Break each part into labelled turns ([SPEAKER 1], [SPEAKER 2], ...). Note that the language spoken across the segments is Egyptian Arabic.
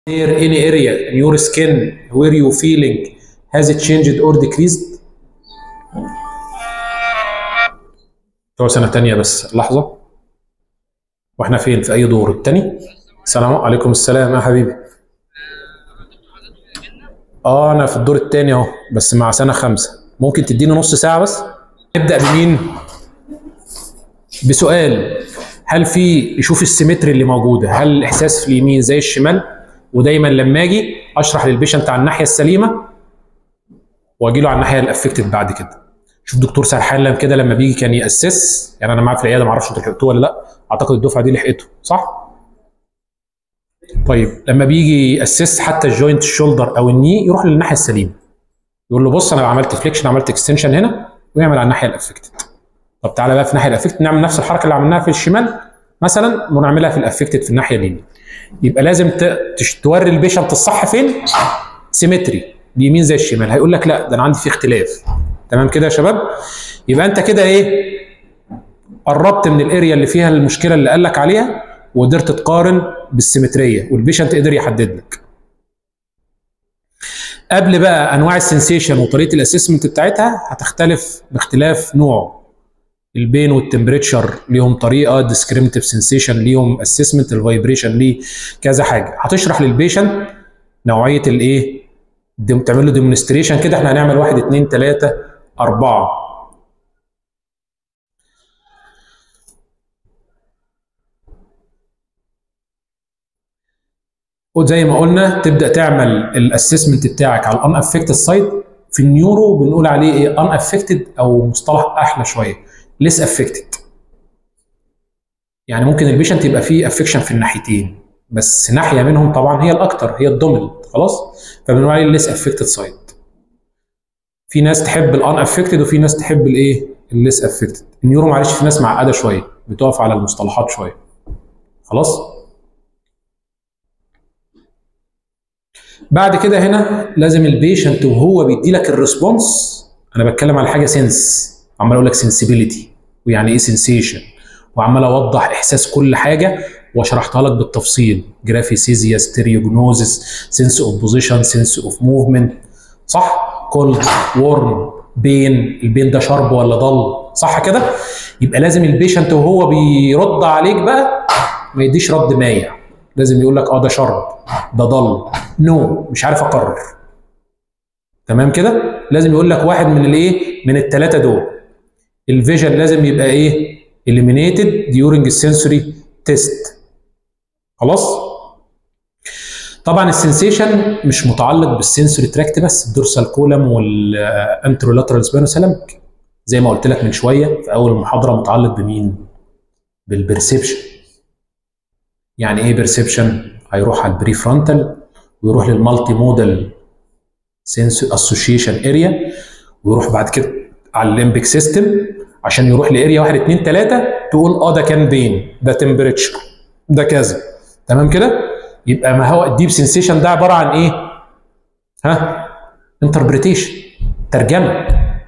[SPEAKER 1] there any area in your skin where you feeling has it changed or decreased بتوع سنة تانية بس لحظة واحنا فين في أي دور التاني السلام عليكم السلام يا حبيبي اه انا في الدور التاني اهو بس مع سنة خمسة ممكن تديني نص ساعة بس نبدأ بمين بسؤال هل في يشوف السيمتري اللي موجودة هل الإحساس في اليمين زي الشمال ودايما لما اجي اشرح للبيشنت على الناحية السليمة واجي له على الناحية الافكتد بعد كده شوف دكتور سرحان لم كده لما بيجي كان ياسس يعني انا معاه في العياده ما اعرفش انتوا لحقتوه ولا لا اعتقد الدفعه دي لحقته صح طيب لما بيجي ياسس حتى الجوينت الشولدر او الني يروح للناحيه السليمه يقول له بص انا عملت فليكشن عملت اكستنشن هنا ويعمل على الناحيه الافكتد طب تعالى بقى في الناحيه الافكتد نعمل نفس الحركه اللي عملناها في الشمال مثلا ونعملها في الافكتد في الناحيه اليمين يبقى لازم توري البيشنت الصح فين سيمتري اليمين زي الشمال هيقول لك لا ده انا عندي في اختلاف تمام كده يا شباب يبقى انت كده ايه قربت من الاريا اللي فيها المشكله اللي قال لك عليها وقدرت تقارن بالسيمتريه والبيشنت قدر يحدد لك قبل بقى انواع السنسيشن وطريقه الاسسمنت بتاعتها هتختلف باختلاف نوعه البين والتمبريتشر ليهم طريقه ديسكريمتيف سنسيشن ليهم اسسمنت الفايبريشن ليه كذا حاجه هتشرح للبيشنت نوعيه الايه تعمل له ديمونستريشن كده احنا هنعمل واحد اثنين ثلاثه اربعه وزي ما قلنا تبدا تعمل الاسسمنت بتاعك على الان افكتد سايد في النيورو بنقول عليه ايه ان افكتد او مصطلح احلى شويه ليس افكتد يعني ممكن البيشنت يبقى فيه افكشن في الناحيتين بس ناحيه منهم طبعا هي الاكتر هي الدوميننت خلاص فبنقول عليه ليس افكتد سايد في ناس تحب الان افكتد وفي ناس تحب الايه الليس افكتد النيورو معلش في ناس معقده شويه بتقف على المصطلحات شويه خلاص بعد كده هنا لازم البيشنت وهو بيدي لك الريسبونس انا بتكلم على حاجه سنس عمال اقول لك سنسيبيليتي ويعني ايه سنسيشن وعمال اوضح احساس كل حاجه وشرحتها لك بالتفصيل جرافيسيزيا ستيريوجنوزس سنس اوف بوزيشن سنس اوف موفمنت صح كولد وورم بين البين ده شرب ولا ضل صح كده يبقى لازم البيشنت وهو بيرد عليك بقى ما يديش رد مايع لازم يقول لك اه ده شرب ده ضل نو no. مش عارف اقرر تمام كده لازم يقول لك واحد من الايه من الثلاثه دول الفيجن لازم يبقى ايه eliminated during السنسوري تيست خلاص طبعا السنسيشن مش متعلق بالسنسوري تراكت بس الدورسال كولم والانترولاترال سبينوسالمك زي ما قلت لك من شويه في اول المحاضره متعلق بمين بالبرسبشن يعني ايه بيرسبشن هيروح على البري فرونتال ويروح للمالتي مودال سنسور اسوشيشن اريا ويروح بعد كده على الليمبيك سيستم عشان يروح لاريا 1 2 3 تقول اه ده كان بين ده تمبريتشر ده كذا تمام كده يبقى ما هو الديب سنسيشن ده عباره عن ايه ها انتربريتيشن ترجمه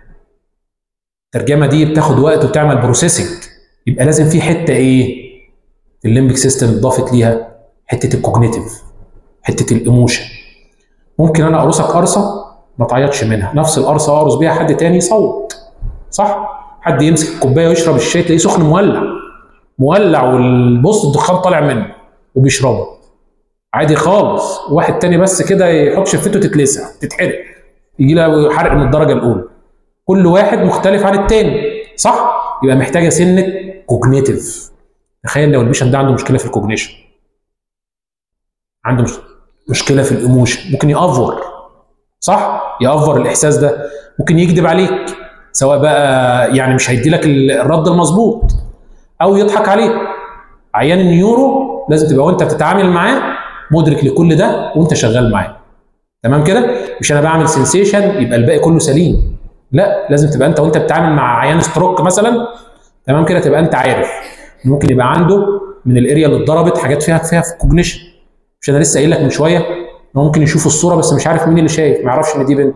[SPEAKER 1] الترجمه دي بتاخد وقت وبتعمل بروسيسنج يبقى لازم في حته ايه الليمبيك سيستم اتضافت ليها حته الكوجنيتيف حته الايموشن ممكن انا ارقصك قرصه ما تعيطش منها نفس القرصه ارقص بيها حد تاني يصوت صح حد يمسك الكوبايه ويشرب الشاي تلاقيه سخن مولع مولع والبص الدخان طالع منه وبيشربه عادي خالص واحد تاني بس كده يحط شفته تتلسع تتحرق يجي له حرق من الدرجه الاولى كل واحد مختلف عن التاني صح يبقى محتاجه سنه كوجنيتيف تخيل لو البيشنت ده عنده مشكله في الكوجنيشن عنده مش... مشكله في الايموشن ممكن يأفور صح يأفور الاحساس ده ممكن يكذب عليك سواء بقى يعني مش هيدي لك الرد المظبوط او يضحك عليك عيان النيورو لازم تبقى وانت بتتعامل معاه مدرك لكل ده وانت شغال معاه تمام كده مش انا بعمل سنسيشن يبقى الباقي كله سليم لا لازم تبقى انت وانت بتتعامل مع عيان ستروك مثلا تمام كده تبقى انت عارف ممكن يبقى عنده من الاريا اللي اتضربت حاجات فيها فيها في الكوجنيشن مش انا لسه قايل لك من شويه ممكن يشوف الصوره بس مش عارف مين اللي شايف ما يعرفش ان دي بنت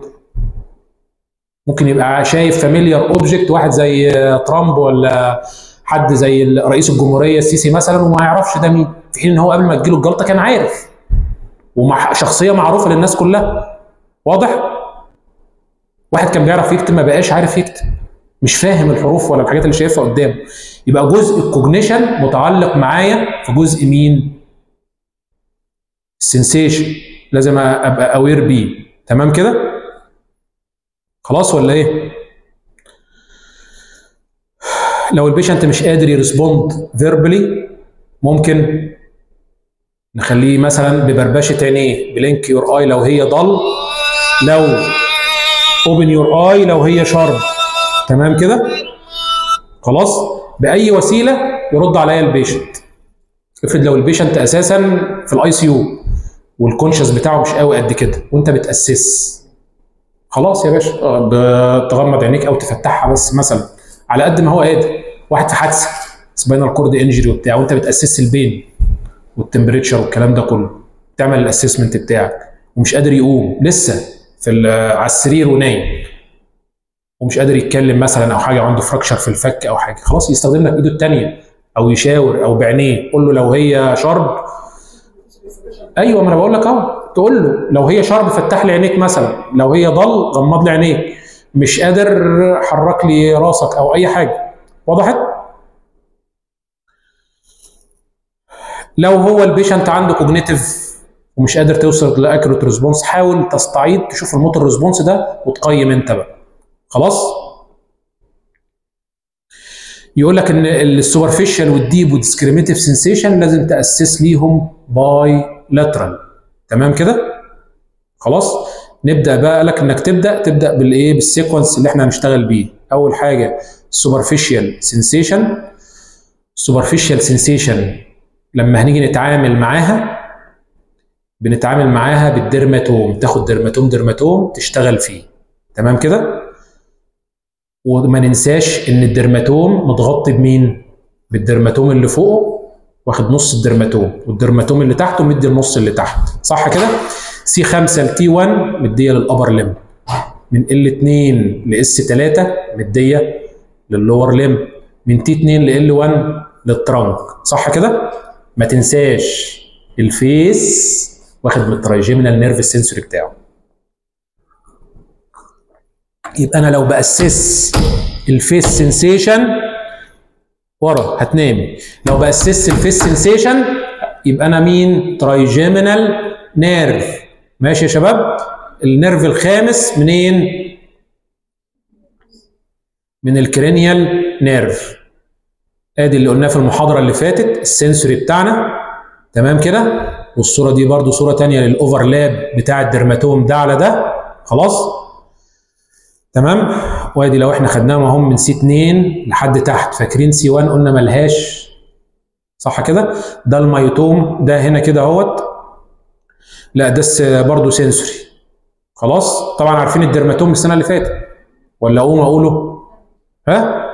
[SPEAKER 1] ممكن يبقى شايف فاميليار اوبجكت واحد زي ترامب ولا حد زي رئيس الجمهوريه السيسي مثلا وما يعرفش ده مين في حين ان هو قبل ما تجيله الجلطه كان عارف ومع شخصيه معروفه للناس كلها واضح واحد كان بيعرف يكتب ما بقاش عارف يكتب مش فاهم الحروف ولا الحاجات اللي شايفها قدامه يبقى جزء الكوجنيشن متعلق معايا في جزء مين السنسيشن لازم ابقى اوير بيه تمام كده خلاص ولا ايه لو البيشنت مش قادر يرسبوند فيربلي ممكن نخليه مثلا ببربشه عينيه بلينك يور اي لو هي ضل لو اوبن يور اي لو هي شارب تمام كده خلاص باي وسيله يرد عليا البيشنت افرض لو البيشنت اساسا في الاي سي يو والكونشس بتاعه مش قوي قد كده وانت بتاسس خلاص يا باشا بتغمض عينيك او تفتحها بس مثلا على قد ما هو قادر واحد في حادثه سباينال كورد انجري وبتاع وانت بتاسس البين والتمبريتشر والكلام ده كله تعمل الاسسمنت بتاعك ومش قادر يقوم لسه في على السرير ونايم ومش قادر يتكلم مثلا او حاجه عنده فراكشر في الفك او حاجه خلاص يستخدم لك ايده الثانيه او يشاور او بعينيه قول له لو هي شرب ايوه ما انا بقول لك اهو تقول له لو هي شرب فتح لي عينيك مثلا لو هي ضل غمض لي عينيك مش قادر حرك لي راسك او اي حاجه وضحت لو هو البيشنت عنده كوجنيتيف ومش قادر توصل لاكيوريت ريسبونس حاول تستعيد تشوف الموتور ريسبونس ده وتقيم انت بقى خلاص يقول لك ان السوبرفيشال والديب والديسكريميتيف سنسيشن لازم تاسس ليهم باي لاترال تمام كده خلاص نبدا بقى لك انك تبدا تبدا بالايه بالسيكونس اللي احنا هنشتغل بيه اول حاجه سوبرفيشال سنسيشن سوبرفيشال سنسيشن لما هنيجي نتعامل معاها بنتعامل معاها بالدرماتوم تاخد درماتوم درماتوم تشتغل فيه تمام كده وما ننساش ان الدرماتوم متغطي بمين بالدرماتوم اللي فوقه واخد نص الدرماتوم والدرماتوم اللي تحته مدي النص اللي تحت صح كده سي 5 ل تي 1 مديه للابر ليم من ال 2 لاس 3 مديه لللور ليم من تي 2 ل ال 1 للترنك صح كده ما تنساش الفيس واخد من الترايجيمينال نيرف السنسوري بتاعه يبقى انا لو باسس الفيس سنسيشن ورا هتنامي لو باسس الفيس سنسيشن يبقى انا مين ترايجيمينال نيرف ماشي يا شباب النيرف الخامس منين من الكرينيال نيرف ادي اللي قلناه في المحاضره اللي فاتت السنسوري بتاعنا تمام كده والصوره دي برضو صوره تانية للاوفرلاب بتاع الدرماتوم ده على ده خلاص تمام وادي لو احنا خدناهم اهم من سي 2 لحد تحت فاكرين سي 1 قلنا ملهاش صح كده ده الميوتوم ده هنا كده اهوت لا ده برضه سنسوري خلاص طبعا عارفين الدرماتوم السنه اللي فاتت ولا اقوم اقوله ها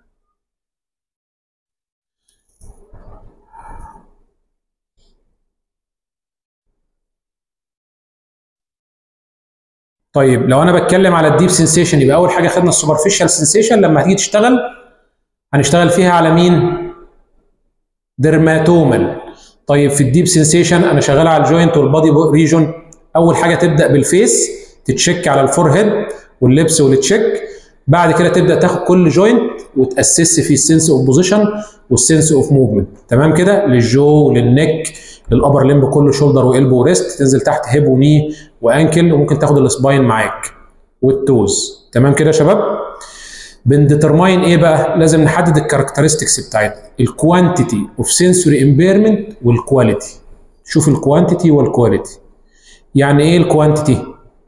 [SPEAKER 1] طيب لو انا بتكلم على الديب سنسيشن يبقى اول حاجه خدنا السوبرفيشال سنسيشن لما هتيجي تشتغل هنشتغل فيها على مين درماتومال طيب في الديب سنسيشن انا شغال على الجوينت والبادي ريجون اول حاجه تبدا بالفيس تتشيك على الفور هيد واللبس والتشيك بعد كده تبدا تاخد كل جوينت وتاسس فيه السنس اوف بوزيشن والسنس اوف موفمنت تمام كده للجو للنك للابر ليمب كله شولدر والبو وريست تنزل تحت هيب وني وانكل وممكن تاخد السباين معاك والتوز تمام كده يا شباب بنديترماين ايه بقى لازم نحدد الكاركترستكس بتاعتنا الكوانتيتي اوف سنسوري امبيرمنت والكواليتي شوف الكوانتيتي والكواليتي يعني ايه الكوانتيتي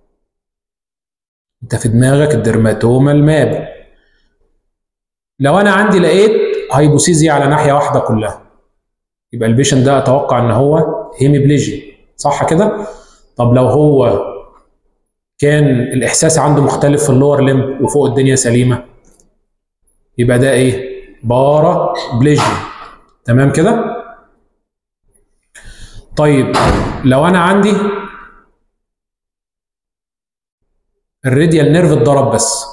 [SPEAKER 1] انت في دماغك الدرماتوما الماب لو انا عندي لقيت هايبوسيزيا على ناحيه واحده كلها يبقى البيشنت ده اتوقع ان هو هيميبليجي صح كده طب لو هو كان الاحساس عنده مختلف في اللور ليمب وفوق الدنيا سليمه يبقى ده ايه بارا بليجي تمام كده طيب لو انا عندي الراديال نيرف اتضرب بس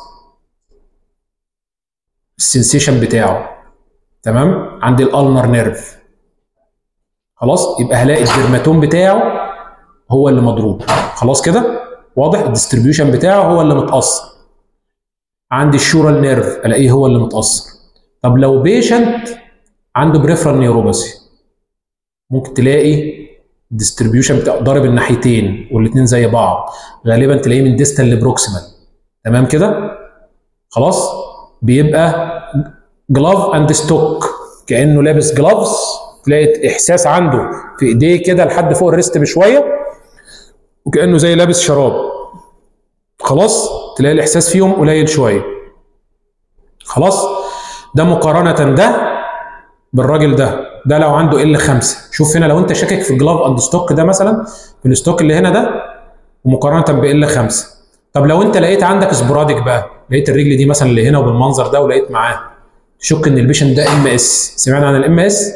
[SPEAKER 1] السنسيشن بتاعه تمام عندي الالنر نيرف خلاص يبقى هلاقي الدرماتوم بتاعه هو اللي مضروب خلاص كده واضح الديستريبيوشن بتاعه هو اللي متاثر عندي الشورال نيرف الاقيه هو اللي متاثر طب لو بيشنت عنده بريفرال نيوروباثي ممكن تلاقي الديستريبيوشن بتاعه ضارب الناحيتين والاثنين زي بعض غالبا تلاقيه من ديستال لبروكسيمال تمام كده خلاص بيبقى جلاف اند ستوك كانه لابس جلافز تلاقي احساس عنده في ايديه كده لحد فوق الريست بشويه وكانه زي لابس شراب خلاص تلاقي الاحساس فيهم قليل شويه خلاص ده مقارنه ده بالراجل ده ده لو عنده ال 5 شوف هنا لو انت شاكك في الجلاف اند ستوك ده مثلا في الستوك اللي هنا ده ومقارنه بال 5 طب لو انت لقيت عندك سبوراديك بقى لقيت الرجل دي مثلا اللي هنا وبالمنظر ده ولقيت معاه تشك ان البيشنت ده ام اس سمعنا عن الام اس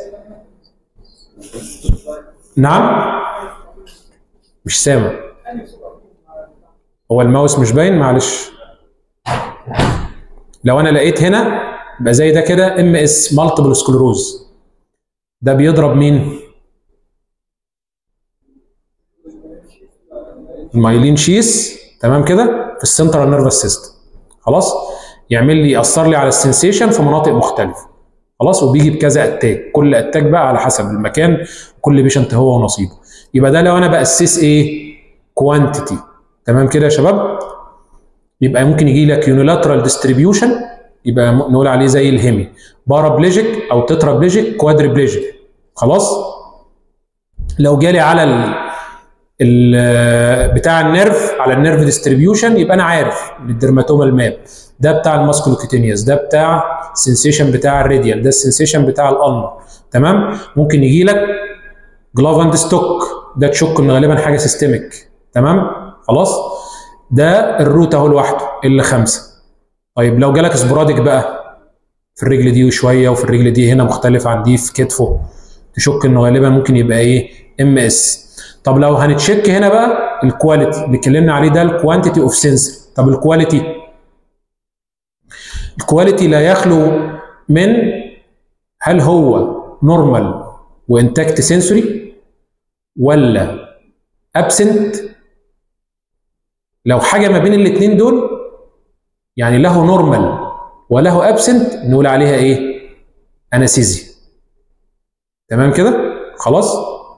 [SPEAKER 1] نعم مش سامع هو الماوس مش باين معلش لو انا لقيت هنا يبقى زي ده كده ام اس مالتيبل سكلروز ده بيضرب مين المايلين شيس تمام كده في السنترال نيرفس سيستم خلاص يعمل لي ياثر لي على السنسيشن في مناطق مختلفه خلاص وبيجي بكذا اتاك كل اتاك بقى على حسب المكان كل بيشنت هو ونصيبه يبقى ده لو انا باسس ايه كوانتيتي تمام كده يا شباب يبقى ممكن يجي لك يونيلاترال ديستريبيوشن يبقى نقول عليه زي الهيمي بارابليجيك او تترابليجيك كوادريبليجيك خلاص لو جالي على ال ال بتاع النيرف على النيرف ديستريبيوشن يبقى انا عارف الدرماتوما الماب ده بتاع الماسكولوكيتينيوس ده بتاع السنسيشن بتاع الراديال ده السنسيشن بتاع الالمر تمام ممكن يجي لك جلاف اند ستوك ده تشك ان غالبا حاجه سيستميك تمام خلاص ده الروت اهو لوحده ال 5 طيب لو جالك سبوراديك بقى في الرجل دي وشويه وفي الرجل دي هنا مختلف عن دي في كتفه تشك انه غالبا ممكن يبقى ايه ام اس طب لو هنتشيك هنا بقى الكواليتي اللي اتكلمنا عليه ده الكوانتيتي اوف سنسور طب الكواليتي الكواليتي لا يخلو من هل هو نورمال وانتاكت سنسوري ولا ابسنت لو حاجه ما بين الاثنين دول يعني له نورمال وله ابسنت نقول عليها ايه انستيزيا تمام كده خلاص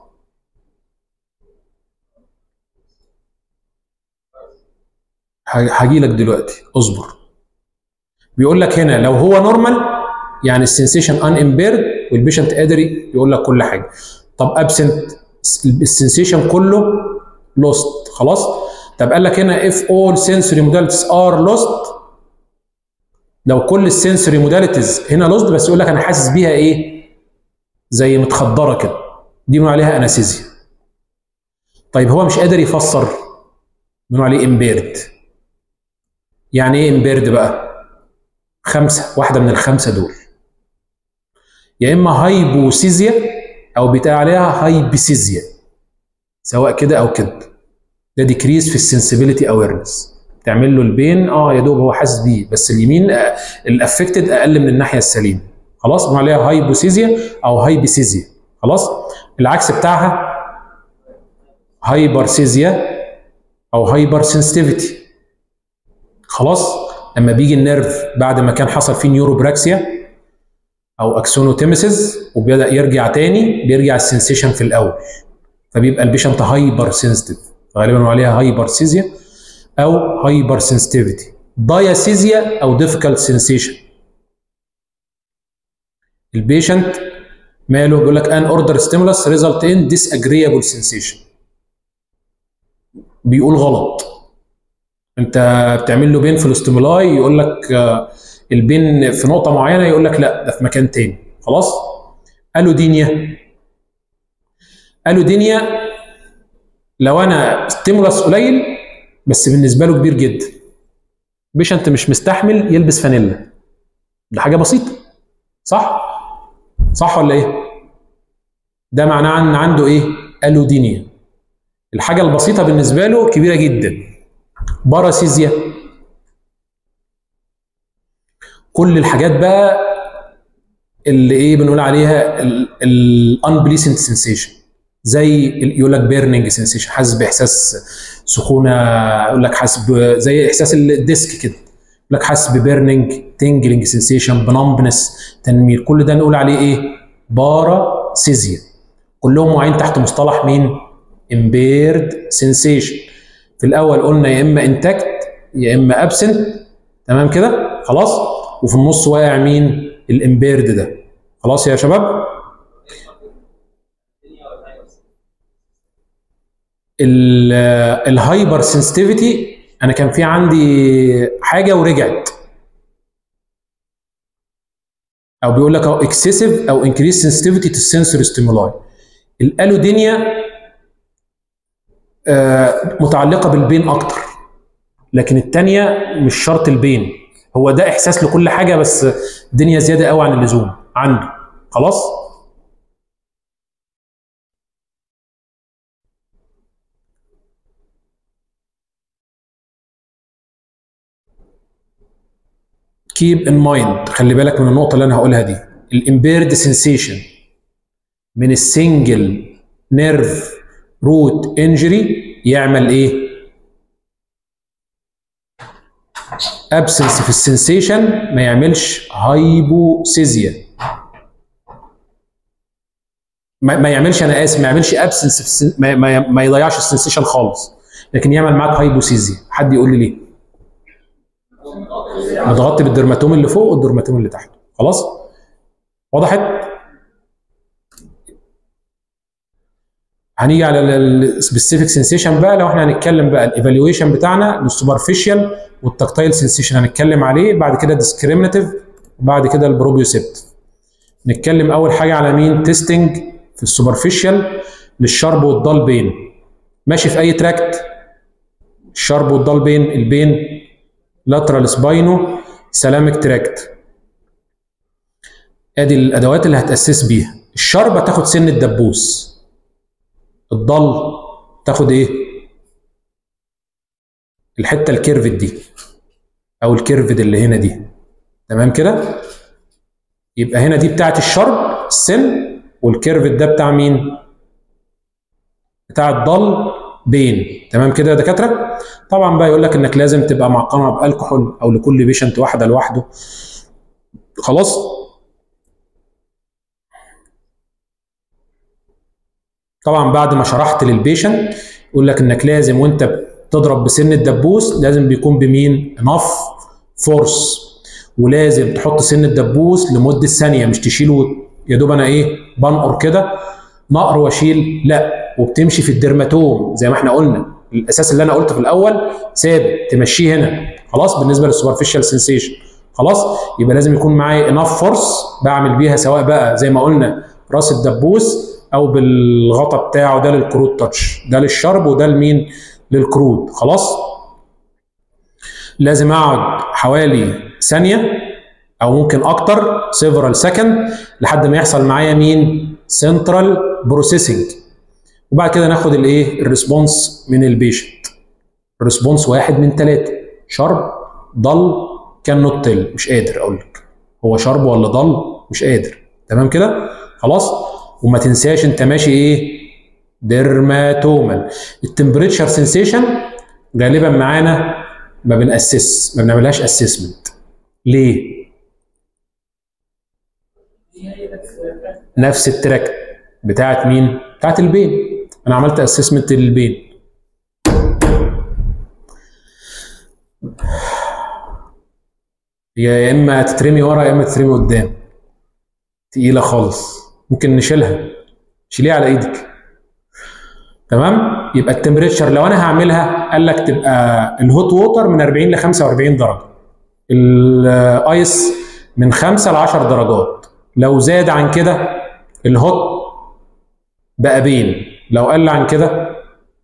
[SPEAKER 1] هاجي لك دلوقتي اصبر بيقول لك هنا لو هو نورمال يعني السنسيشن ان امبيرد والبيشنت قادر يقول لك كل حاجه طب ابسنت السنسيشن كله لوست خلاص طب قال لك هنا if all sensory modalities are lost لو كل السنسوري موداليتيز هنا لوست بس يقول لك انا حاسس بيها ايه زي متخدره كده دي بنقول عليها انستيزيا طيب هو مش قادر يفسر بنقول عليه امبيرد يعني ايه امبيرد بقى خمسه واحده من الخمسه دول يا اما هايبوسيزيا او بيتقال عليها هايبسيزيا سواء كده او كده ده ديكريز في السنسبيليتي اويرنس تعمل له البين اه يا دوب هو حاسس بيه بس اليمين الافكتد اقل من الناحيه السليمه خلاص بنقول عليها هايبوسيزيا او هايبسيزيا خلاص العكس بتاعها هايبرسيزيا او هايبر سنسيتيفيتي خلاص لما بيجي النيرف بعد ما كان حصل فيه نيوروبراكسيا او اكسونوتيمسيس وبيبدا يرجع تاني بيرجع السنسيشن في الاول فبيبقى البيشنت هايبر سنسيتيف غالبا بنقول عليها هايبرسيزيا او هايبر سنسيتيفيتي داياسيزيا او ديفيكالت سنسيشن البيشنت ماله بيقول لك ان اوردر ستيمولس ريزلت ان ديس اجريبل سنسيشن بيقول غلط انت بتعمل له بين في الاستيمولاي يقول لك البين في نقطه معينه يقول لك لا ده في مكان تاني خلاص الودينيا الودينيا لو انا ستيمولس قليل بس بالنسبه له كبير جدا بيشنت مش مستحمل يلبس فانيلا ده حاجه بسيطه صح صح ولا ايه ده معناه ان عنده ايه الودينيا الحاجه البسيطه بالنسبه له كبيره جدا باراسيزيا كل الحاجات بقى اللي ايه بنقول عليها الانبليسنت سنسيشن زي ال- يقول لك بيرنينج سنسيشن حاسس باحساس سخونه يقول لك حاسس ب- زي احساس الديسك كده يقول لك حاسس ببيرنينج تنجلينج سنسيشن بنمبنس تنميل كل ده نقول عليه ايه باراسيزيا كلهم واقعين تحت مصطلح مين امبيرد سنسيشن في الاول قلنا يا اما انتاكت يا اما ابسنت تمام كده خلاص وفي النص واقع مين الامبيرد ده خلاص يا شباب ال- الهايبر سنسيتيفيتي انا كان في عندي حاجه ورجعت او بيقول لك اهو اكسسيف او انكريس سنسيتيفيتي تو السنسوري ستيمولاي الالودينيا آه، متعلقه بالبين اكتر لكن الثانيه مش شرط البين هو ده احساس لكل حاجه بس الدنيا زياده قوي عن اللزوم عنده خلاص keep in mind خلي بالك من النقطة اللي أنا هقولها دي الامبيرد سensation من السنجل نيرف روت انجري يعمل ايه؟ ابسنس في السنسيشن ما يعملش هايبوسيزيا ما, ما يعملش انا اسف ما يعملش ابسنس في السن... ما, ما, ما يضيعش السنسيشن خالص لكن يعمل معاك هايبوسيزيا حد يقول لي ليه؟ متغطي بالدرماتوم اللي فوق والدرماتوم اللي تحت خلاص وضحت هنيجي على السبيسيفيك سنسيشن بقى لو احنا هنتكلم بقى الايفالويشن بتاعنا للسوبرفيشال والتكتايل سنسيشن هنتكلم عليه بعد كده ديسكريمناتيف وبعد كده البروبيوسيبت نتكلم اول حاجه على مين تيستنج في السوبرفيشال للشرب والضال بين ماشي في اي تراكت الشرب والضال بين البين لاترال سباينو سلامك تراكت ادي الادوات اللي هتاسس بيها الشرب هتاخد سن الدبوس الضل تاخد ايه الحته الكيرفد دي او الكيرفد اللي هنا دي تمام كده يبقى هنا دي بتاعت الشرب السن والكيرفد ده بتاع مين بتاع الضل بين تمام كده يا دكاتره طبعا بقى يقول لك انك لازم تبقى معقمه بالكحول او لكل بيشنت واحده لوحده خلاص طبعا بعد ما شرحت للبيشنت يقول لك انك لازم وانت بتضرب بسن الدبوس لازم بيكون بمين انف فورس ولازم تحط سن الدبوس لمده ثانيه مش تشيله يا دوب انا ايه بنقر كده نقر واشيل لا وبتمشي في الدرماتوم زي ما احنا قلنا الاساس اللي انا قلته في الاول ثابت تمشيه هنا خلاص بالنسبه للسوبرفيشال سنسيشن خلاص يبقى لازم يكون معايا انف فورس بعمل بيها سواء بقى زي ما قلنا راس الدبوس او بالغطا بتاعه ده للكروت تاتش ده للشرب وده لمين للكروت خلاص لازم اقعد حوالي ثانيه او ممكن اكتر سيفرال سكند لحد ما يحصل معايا مين سنترال بروسيسنج وبعد كده ناخد الايه الريسبونس من البيشنت الريسبونس واحد من ثلاثه شرب ضل كان نوت تيل مش قادر اقول لك هو شرب ولا ضل مش قادر تمام كده خلاص وما تنساش انت ماشي ايه ديرماتومال التمبريتشر سنسيشن غالبا معانا ما بنأسس ما بنعملهاش اسسمنت ليه نفس التراك بتاعت مين بتاعت البين انا عملت اسسمنت للبين هي يا اما تترمي ورا يا اما تترمي قدام تقيله خالص ممكن نشيلها شيليها على ايدك تمام يبقى التمبريتشر لو انا هعملها قال لك تبقى الهوت ووتر من 40 ل 45 درجه الايس من 5 ل 10 درجات لو زاد عن كده الهوت بقى بين لو قل عن كده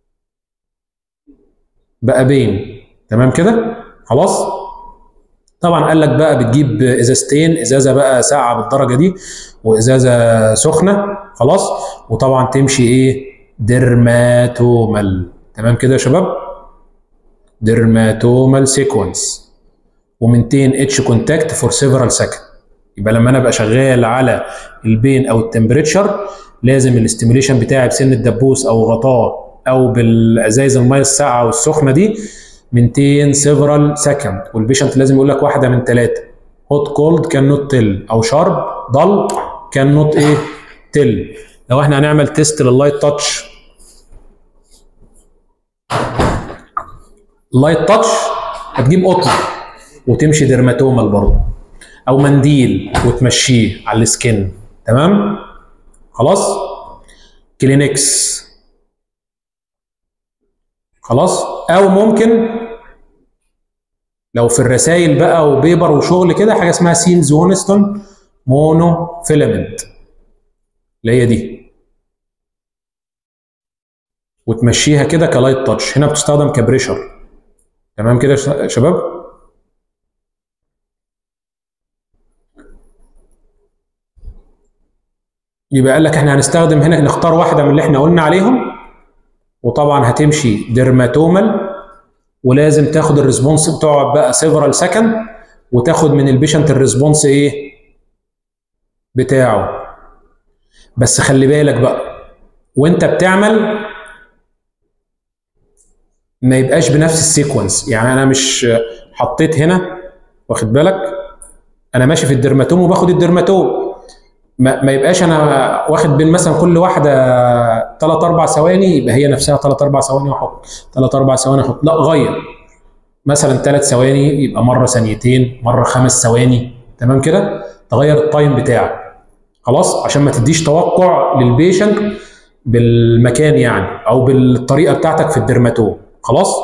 [SPEAKER 1] بقى بين تمام كده خلاص طبعا قال لك بقى بتجيب ازازتين ازازه بقى ساقعه بالدرجه دي وازازه سخنه خلاص وطبعا تمشي ايه ديرماتومال تمام كده يا شباب ديرماتومال سيكونس ومنتين اتش كونتاكت فور سيفرال سكند يبقى لما انا ابقى شغال على البين او التمبريتشر لازم الاستيميليشن بتاعي بسن الدبوس او غطاه او بالازايز الميه الساقعه والسخنه دي 200 سيفرال سكند والبيشنت لازم يقول لك واحده من ثلاثه هوت كولد كان نوت تل او شارب ضل كان نوت ايه تل لو احنا هنعمل تيست لللايت تاتش اللايت تاتش هتجيب قطن وتمشي ديرماتومال برضه او منديل وتمشيه على السكن تمام خلاص كلينكس خلاص او ممكن لو في الرسائل بقى وبيبر وشغل كده حاجه اسمها سيمز وونستون مونو فيلامنت اللي هي دي وتمشيها كده كلايت تاتش هنا بتستخدم كبريشر تمام كده يا شباب يبقى قال لك احنا هنستخدم هنا نختار واحده من اللي احنا قلنا عليهم وطبعا هتمشي ديرماتومال ولازم تاخد الريسبونس بتقعد بقى سيفرال سكند وتاخد من البيشنت الريسبونس ايه بتاعه بس خلي بالك بقى وانت بتعمل ما يبقاش بنفس السيكونس يعني انا مش حطيت هنا واخد بالك انا ماشي في الدرماتوم وباخد الدرماتوم ما, ما يبقاش انا واخد بين مثلا كل واحده 3 4 ثواني يبقى هي نفسها 3 4 ثواني واحط 3 4 ثواني احط لا غير مثلا 3 ثواني يبقى مره ثانيتين مره خمس ثواني تمام كده تغير التايم بتاعك خلاص عشان ما تديش توقع للبيشنت بالمكان يعني او بالطريقه بتاعتك في الدرماتوم خلاص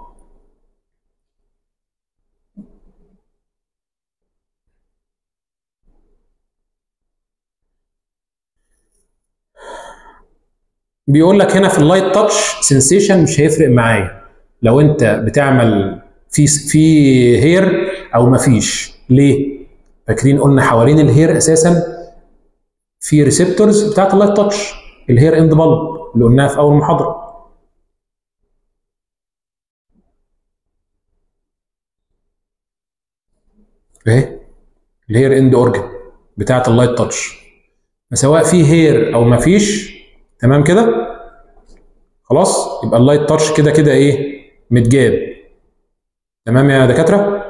[SPEAKER 1] بيقول لك هنا في اللايت تاتش سنسيشن مش هيفرق معايا لو انت بتعمل في في هير او ما فيش ليه فاكرين قلنا حوالين الهير اساسا في ريسبتورز بتاعت اللايت تاتش الهير اند بلب اللي قلناها في اول محاضره اهي الهير اند اورجن بتاعت اللايت تاتش سواء في هير او ما فيش تمام كده خلاص يبقى اللايت تاتش كده كده ايه متجاب تمام يا دكاتره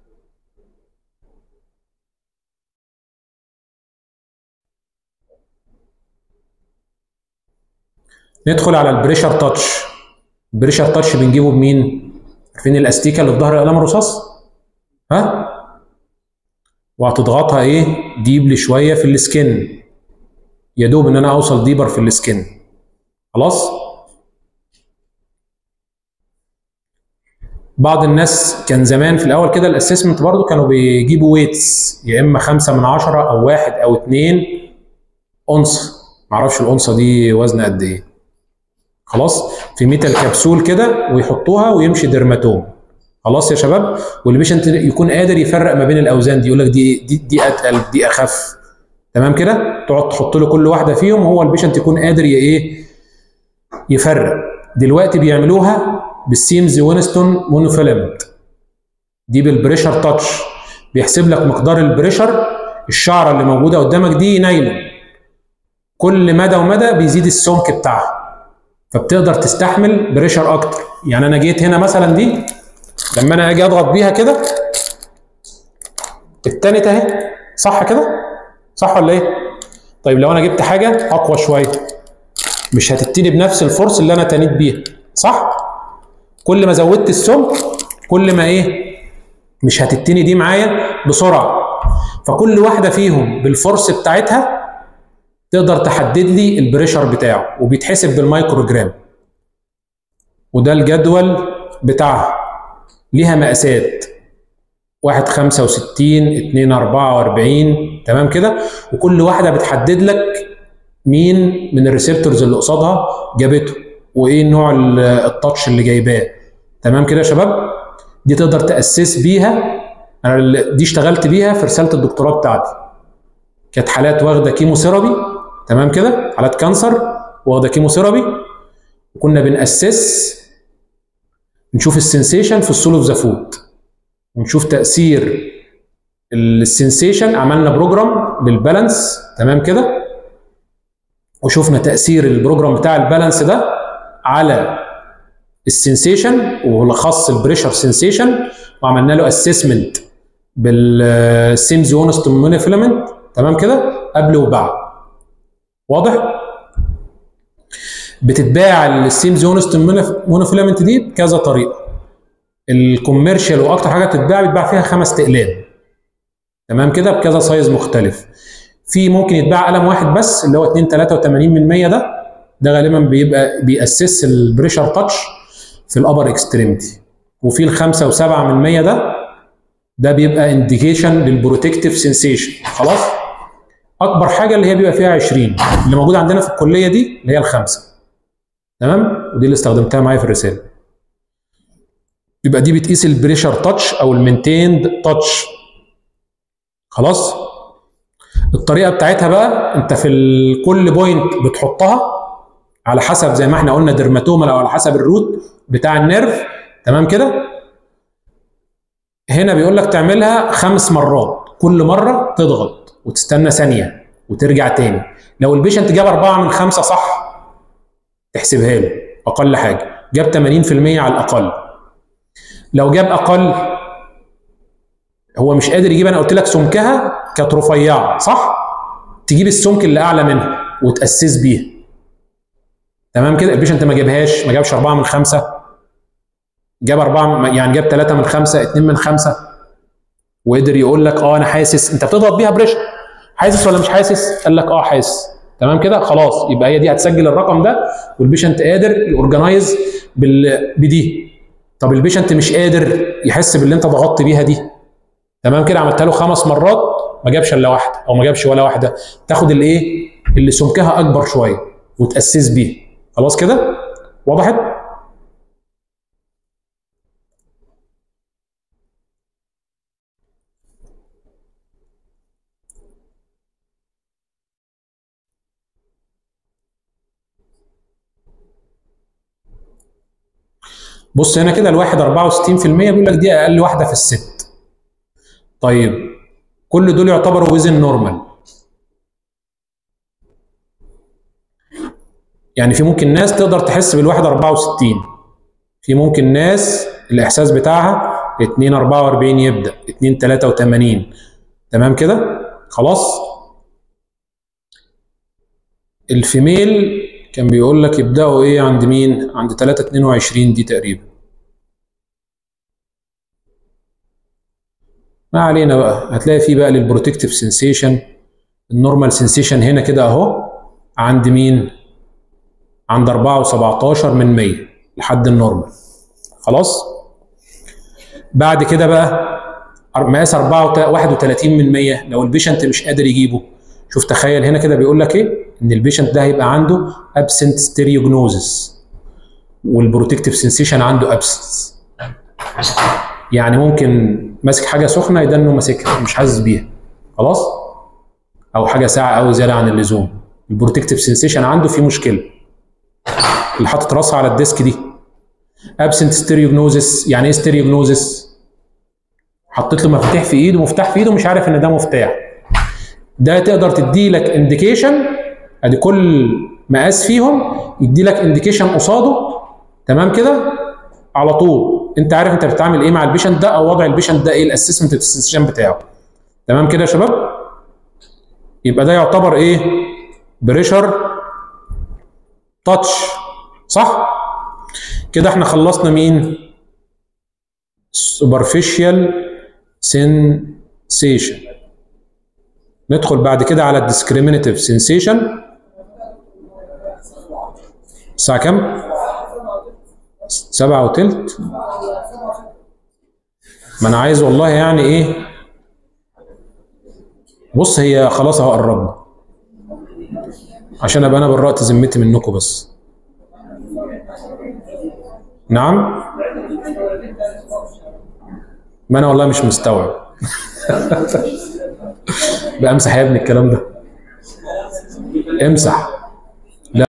[SPEAKER 1] ندخل على البريشر تاتش البريشر تاتش بنجيبه بمين عارفين الاستيكه اللي في ظهر القلم الرصاص ها وهتضغطها ايه ديبلي شويه في السكن يا دوب ان انا اوصل ديبر في السكن خلاص بعض الناس كان زمان في الاول كده الاسسمنت برضو كانوا بيجيبوا ويتس يا اما خمسة من عشرة او واحد او اتنين اونصه معرفش الأونصة دي وزن قد ايه خلاص في ميتال كبسول كده ويحطوها ويمشي ديرماتوم خلاص يا شباب والبيشنت يكون قادر يفرق ما بين الاوزان دي يقول لك دي دي دي اتقل دي اخف تمام كده تقعد تحط له كل واحده فيهم وهو البيشنت يكون قادر ايه يفرق دلوقتي بيعملوها بالسيمز وينستون مونوفيلامنت دي بالبريشر تاتش بيحسب لك مقدار البريشر الشعره اللي موجوده قدامك دي نايله كل مدى ومدى بيزيد السمك بتاعها فبتقدر تستحمل بريشر اكتر يعني انا جيت هنا مثلا دي لما انا اجي اضغط بيها كده التانية اهي صح كده صح ولا ايه طيب لو انا جبت حاجه اقوى شويه مش هتتني بنفس الفورس اللي انا تنيت بيها صح كل ما زودت السمك كل ما ايه مش هتتني دي معايا بسرعه فكل واحده فيهم بالفورس بتاعتها تقدر تحدد لي البريشر بتاعه وبيتحسب بالمايكرو جرام وده الجدول بتاعها ليها مقاسات واحد خمسة وستين اتنين أربعة وأربعين تمام كده وكل واحدة بتحدد لك مين من الريسبتورز اللي قصادها جابته وايه نوع التاتش اللي جايباه تمام كده يا شباب دي تقدر تأسس بيها انا دي اشتغلت بيها في رسالة الدكتوراه بتاعتي كانت حالات واخدة كيمو ثيرابي تمام كده حالات كانسر واخدة كيمو ثيرابي وكنا بنأسس نشوف السنسيشن في السول اوف ذا فود ونشوف تاثير السنسيشن عملنا بروجرام للبالانس تمام كده وشفنا تاثير البروجرام بتاع البالانس ده على السنسيشن وبالاخص البريشر سنسيشن وعملنا له اسسمنت بالسيم زونست مونوفيلامنت تمام كده قبل وبعد واضح بتتباع السيم زونست مونوفيلامنت دي بكذا طريقه الكوميرشال واكتر حاجه بتتباع بيتباع فيها خمس اقلام تمام كده بكذا سايز مختلف في ممكن يتباع قلم واحد بس اللي هو 2 83 من 100 ده ده غالبا بيبقى بيأسس البريشر تاتش في الابر اكستريمتي وفي الخمسة وسبعة من 100 ده ده بيبقى انديكيشن للبروتكتيف سنسيشن خلاص اكبر حاجه اللي هي بيبقى فيها 20 اللي موجوده عندنا في الكليه دي اللي هي الخمسه تمام ودي اللي استخدمتها معايا في الرساله يبقى دي بتقيس البريشر تاتش او المينتيند تاتش خلاص الطريقه بتاعتها بقى انت في كل بوينت بتحطها على حسب زي ما احنا قلنا درماتوما او على حسب الروت بتاع النيرف تمام كده هنا بيقول لك تعملها خمس مرات كل مره تضغط وتستنى ثانيه وترجع تاني لو البيشنت جاب أربعة من خمسة صح تحسبها له أقل حاجة جاب 80% على الأقل لو جاب أقل هو مش قادر يجيب أنا قلت لك سمكها كانت رفيعة صح؟ تجيب السمك اللي أعلى منها وتأسس بيها تمام كده البيشنت ما جابهاش ما جابش أربعة من خمسة جاب أربعة يعني جاب ثلاثة من خمسة اتنين من خمسة وقدر يقول لك اه انا حاسس انت بتضغط بيها بريشر حاسس ولا مش حاسس؟ قال لك اه حاسس تمام كده خلاص يبقى هي دي هتسجل الرقم ده والبيشنت قادر يورجنايز بال... بدي طب البيشنت مش قادر يحس باللي انت ضغطت بيها دي تمام كده عملتها له خمس مرات ما جابش الا واحده او ما جابش ولا واحده تاخد الايه اللي سمكها اكبر شويه وتاسس بيه خلاص كده وضحت بص هنا كده الواحد 64% بيقول لك دي اقل واحده في الست. طيب كل دول يعتبروا وزن نورمال. يعني في ممكن ناس تقدر تحس بالواحد 64 في ممكن ناس الاحساس بتاعها 2 44 يبدا 2 83 تمام كده خلاص الفيميل كان بيقول لك يبداوا ايه عند مين عند 3 22 دي تقريبا ما علينا بقى هتلاقي فيه بقى للبروتكتيف سنسيشن النورمال سنسيشن هنا كده اهو عند مين عند 4 و17 من 100 لحد النورمال خلاص بعد كده بقى مقاس 4 31 من 100 لو البيشنت مش قادر يجيبه شوف تخيل هنا كده بيقول لك ايه ان البيشنت ده هيبقى عنده ابسنت ستيريوجنوزس والبروتكتيف سنسيشن عنده ابسنس يعني ممكن ماسك حاجه سخنه يدنه انه ماسكها مش حاسس بيها خلاص او حاجه ساعه قوي زياده عن اللزوم البروتكتيف سنسيشن عنده فيه مشكله اللي حاطط راسها على الديسك دي ابسنت ستيريوجنوزس يعني ايه ستيريوجنوزس حطيت له مفتاح في ايده مفتاح في ايده مش عارف ان ده مفتاح ده تقدر تدي لك انديكيشن ادي كل مقاس فيهم يدي لك انديكيشن قصاده تمام كده على طول انت عارف انت بتعمل ايه مع البيشنت ده او وضع البيشنت ده ايه الاسسمنت السيشن بتاعه تمام كده يا شباب يبقى ده يعتبر ايه بريشر تاتش صح كده احنا خلصنا مين superficial sensation ندخل بعد كده على الديسكريمينيتيف سنسيشن الساعة كام؟ سبعة وتلت ما أنا عايز والله يعني إيه بص هي خلاص أهو قربنا عشان أبقى أنا برأت ذمتي منكم بس نعم ما أنا والله مش مستوعب بقى امسح يا ابني الكلام ده امسح